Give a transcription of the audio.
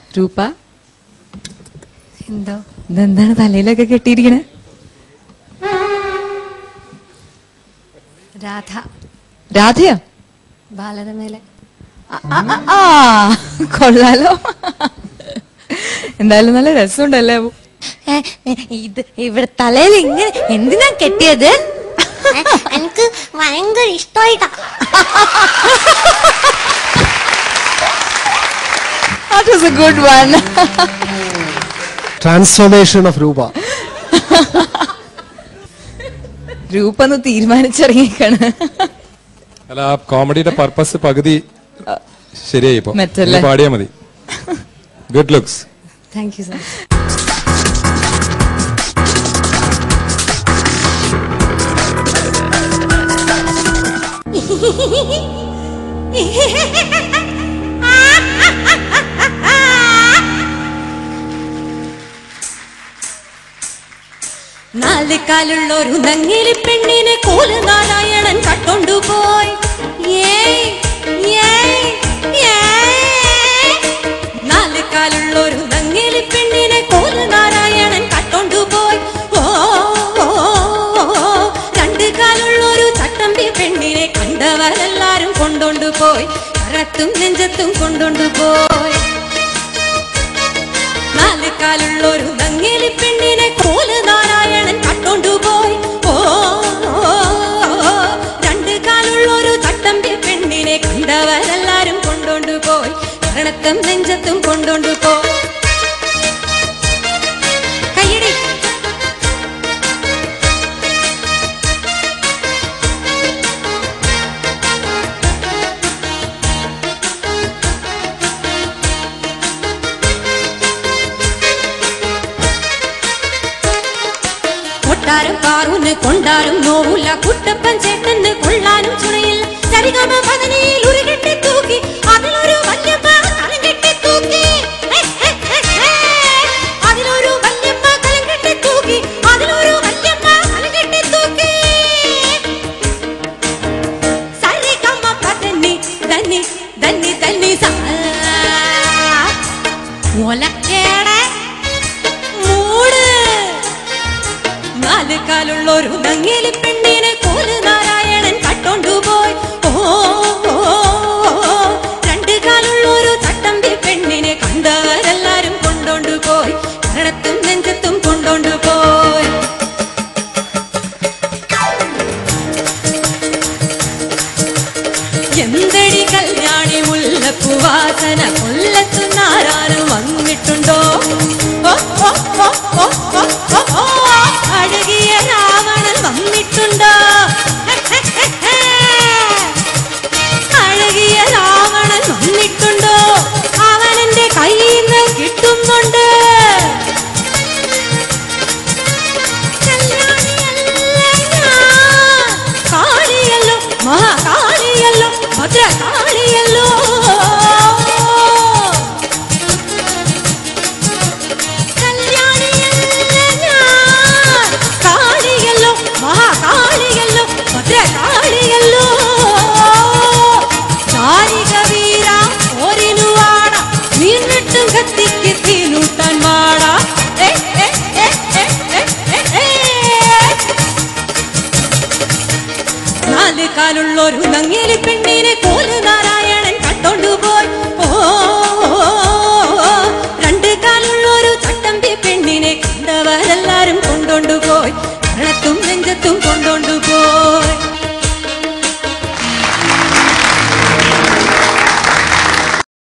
രൂപ എന്തോ ഇതെന്താണ് തലയിലൊക്കെ കെട്ടിയിരിക്കണേ രാധ രാധയോ ബാലരമയിലെ ആ, ആ, ആ, ആ കൊള്ളാലോ എന്തായാലും നല്ല രസമുണ്ടല്ലേ അപ്പു? ഏ, ഏ, ഇത് ഇവിടെ തലയിൽ ഇങ്ങനെ എന്തിനാ കെട്ടിയത് എനിക്ക് ഭയങ്കര ഇഷ്ടമായിട്ടാ That was a good one. Transformation of രൂപ രൂപ ഒന്ന് തീരുമാനിച്ചിറങ്ങിക്കാണ് അല്ല ആ കോമഡിയുടെ പർപ്പസ് പകുതി ശരിയായി ഇപ്പൊ മെച്ചല്ലേ? ഇനി പാടിയാ മതി good looks thank you sir നാല് കാലുള്ളൊരു നങ്ങിരി പെണ്ണിനെ കോല് നാരായണൻ കട്ടൊണ്ടുപോയി ഏയ്, ഏയ്, ഏയ്. നാല് കാലുള്ളൊരു നങ്ങിരി പെണ്ണിനെ കോല് നാരായണൻ കട്ടൊണ്ടുപോയി ഓ ഓ, ഓ, രണ്ട് കാലുള്ളൊരു ചട്ടമ്പി പെണ്ണിനെ കണ്ടവരെല്ലാരും കൊണ്ടോണ്ടുപോയി കരത്തും നെഞ്ചത്തും കൊണ്ടോണ്ടുപോയി നാല് കാലുള്ളൊരു നങ്ങേലി പെണ്ണിനെ കോല് നാരായണൻ കട്ടോണ്ടുപോയി ഓ ഓ, ഓ, രണ്ട് കാലുള്ളൊരു ചട്ടമ്പി പെണ്ണിനെ കണ്ടവരെല്ലാരും കൊണ്ടോണ്ടുപോയി കരണത്തും നെഞ്ചത്തും കൊണ്ടോണ്ടുപോയി കയ്യടി കൊട്ടാരം കാറൂന് കൊണ്ടാരും നോവില്ല കുട്ടപ്പൻ ചേട്ടന് കൊള്ളാനും ചുണയില്ല സരിഗമ പതനിയിൽ ഒരു കെട്ടി തൂക്കി അതിലൊരു വല്യമ്മ കലം കെട്ടി തൂക്കി ഹേ, ഹേ, ഹേ, ഹേ. അതിലൊരു വല്യമ്മ കലം കെട്ടി തൂക്കി അതിലൊരു വല്യമ്മ കലം കെട്ടി തൂക്കി സരിഗമ പതനി ധനി ധനി ധനി സാ ഒലക്കേടെ മൂട് നാല് കാലുള്ളൊരു നങ്ങേലി പെണ്ണിനെ കോല് നാരായണൻ കട്ടോണ്ടുപോയി ഓ ഓ, ഓ, രണ്ട് കാലുള്ളൊരു ചട്ടമ്പി പെണ്ണിനെ കണ്ടവരെല്ലാരും കൊണ്ടോണ്ടുപോയി കരണത്തും നെഞ്ചത്തും കൊണ്ടോണ്ടുപോയി എന്തടി കല്യാണി മുല്ലപ്പൂവാസന കൊല്ലത്തു നാരാനും വന്നിട്ടുണ്ടോ ഓ, ഓ, ഓ, ഓ, ഓ, ഓ, ഓ, അഴകിയ രാവണൻ വന്നിട്ടുണ്ടോ ഹെ, ഹെ, ഹെ, ഹെ. അഴകിയ രാവണൻ വന്നിട്ടുണ്ടോ അവൻ എന്റെ കയ്യിൽ നിന്ന് കിട്ടുന്നുണ്ട് കല്യാണിയല്ല ഞാൻ. കാളിയല്ലോ മഹാകാളിയല്ലോ ഭദ്രകാളിയല്ലോ കല്യാണിയല്ല ഞാൻ. കാളിയല്ലോ മഹാകാളിയല്ലോ ഭദ്രകാളിയല്ലോ ചാരിക വീര ഓരിനു വാട വീണിട്ടും കത്തിക്ക് തീനൂട്ടാൻ വാട ഏ, ഏ, ഏ, ഏ, ഏ, ഏ, ഏ. നാല് കാലുള്ളൊരു നങ്ങേലി പെണ്ണിനെ കോല് നാരായണൻ കട്ടോണ്ടുപോയി ഓ ഓ, ഓ, രണ്ട് കാലുള്ളൊരു ചട്ടമ്പി പെണ്ണിനെ കണ്ടവരെല്ലാരും കൊണ്ടോണ്ടുപോയി കരണത്തും നെഞ്ചത്തും കൊണ്ടോണ്ടുപോയി